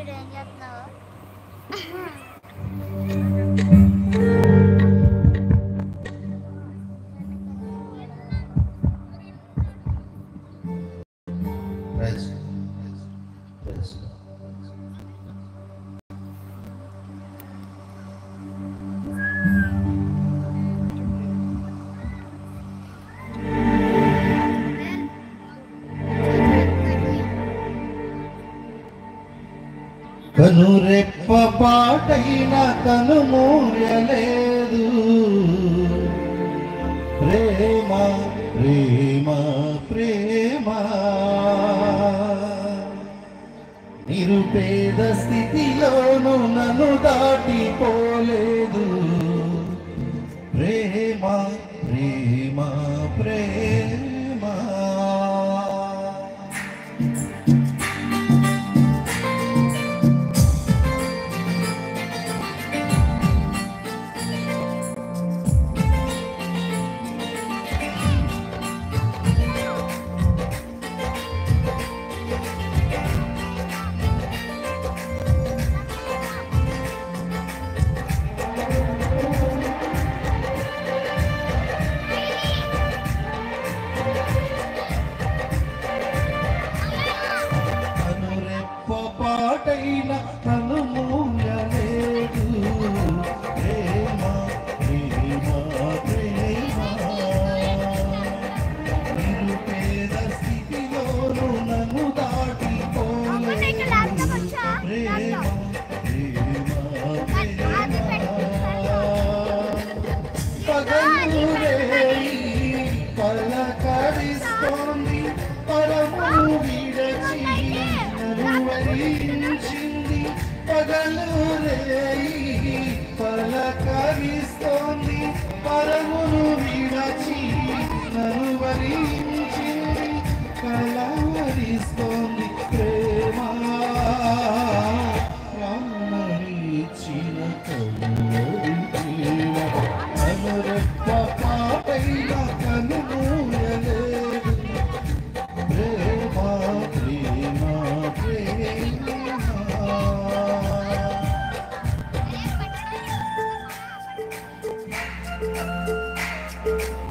వీడు ఏం చేస్తున్నావు Praise Praise కనురెప్ప పాటైన కను మూయలేదు ప్రేమ ప్రేమ ప్రేమ నిరుపేద స్థితిలోను నన్ను దాటిపోలేదు ప్రేమ ప్రేమ ప్రేమ కనురెప్ప పాటైన కను మూయలేదు ప్రేమ ప్రేమ ప్రేమ నిరుపేద స్థితిలోను నన్ను అమ్మ, నీకు laptop దాటిపోలేదు వచ్చా? ప్రేమ అది ప్రేమ పగలు రేయి పలకరిస్తోంది పరమును విడచి నన్ను వరించింది పగలు రేయి పలకరిస్తోంది పరమును విడచి నన్ను వరించింది కలవరిస్తోంది ప్రేమ ప్రాణమిచ్చిన కలువరి ప్రేమ కనురెప్ప పాపైన కనుమూయలేదు ప్రేమ ప్రేమ ప్రేమ ఆ